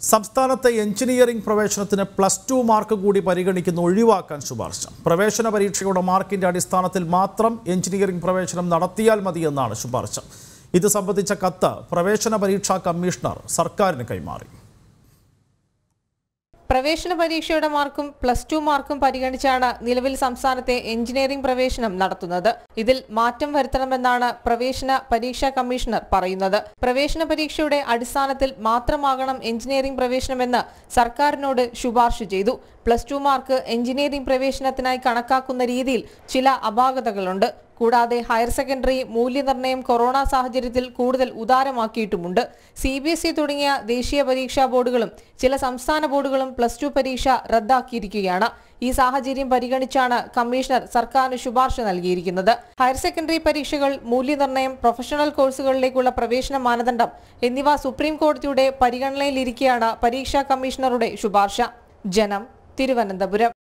സംസ്ഥാനത്തെ എഞ്ചിനീയറിംഗ് പ്രവേശനത്തിന് plus two mark കൂടി പരിഗണിക്കുന്ന ഒഴിവാക്കാൻ ശുപാർശ പ്രവേശന പരീക്ഷയുടെ മാർക്കിന്റെ അടിസ്ഥാനത്തിൽ മാത്രം എഞ്ചിനീയറിംഗ് പ്രവേശനം നടത്തിയാൽ മതിയെന്നാണ് ശുപാർശ ഇത് സംബന്ധിച്ച കത്ത് പ്രവേശന പരീക്ഷാ കമ്മീഷണർ സർക്കാരിന് കൈമാറി പ്രവേശന പരീക്ഷയുടെ മാർക്കും പ്ലസ് ടു മാർക്കും പരിഗണിച്ചാണ് നിലവിൽ സംസ്ഥാനത്തെ എഞ്ചിനീയറിംഗ് പ്രവേശനം നടത്തുന്നത് ഇതിൽ മാറ്റം വരുത്തണമെന്നാണ് പ്രവേശന പരീക്ഷാ കമ്മീഷണർ പറയുന്നത് പ്രവേശന പരീക്ഷയുടെ അടിസ്ഥാനത്തിൽ മാത്രമാകണം എഞ്ചിനീയറിംഗ് പ്രവേശനമെന്ന് സർക്കാരിനോട് ശുപാർശ ചെയ്തു പ്ലസ് ടു മാർക്ക് എഞ്ചിനീയറിംഗ് പ്രവേശനത്തിനായി കണക്കാക്കുന്ന രീതിയിൽ ചില അപാകതകളുണ്ട് കൂടാതെ ഹയർ സെക്കൻഡറി മൂല്യനിർണ്ണയം കൊറോണ സാഹചര്യത്തിൽ കൂടുതൽ ഉദാരമാക്കിയിട്ടുമുണ്ട് സി ബി എസ് ഇ തുടങ്ങിയ ദേശീയ പരീക്ഷാ ബോർഡുകളും ചില സംസ്ഥാന ബോർഡുകളും പ്ലസ് ടു പരീക്ഷ റദ്ദാക്കിയിരിക്കുകയാണ് ഈ സാഹചര്യം പരിഗണിച്ചാണ് കമ്മീഷണർ സർക്കാരിന് ശുപാർശ നൽകിയിരിക്കുന്നത് ഹയർ സെക്കൻഡറി പരീക്ഷകൾ മൂല്യനിർണ്ണയം പ്രൊഫഷണൽ കോഴ്സുകളിലേക്കുള്ള പ്രവേശന മാനദണ്ഡം എന്നിവ സുപ്രീം കോടതിയുടെ പരിഗണനയിലിരിക്കെയാണ് പരീക്ഷാ കമ്മീഷണറുടെ ശുപാർശ ജനം തിരുവനന്തപുരം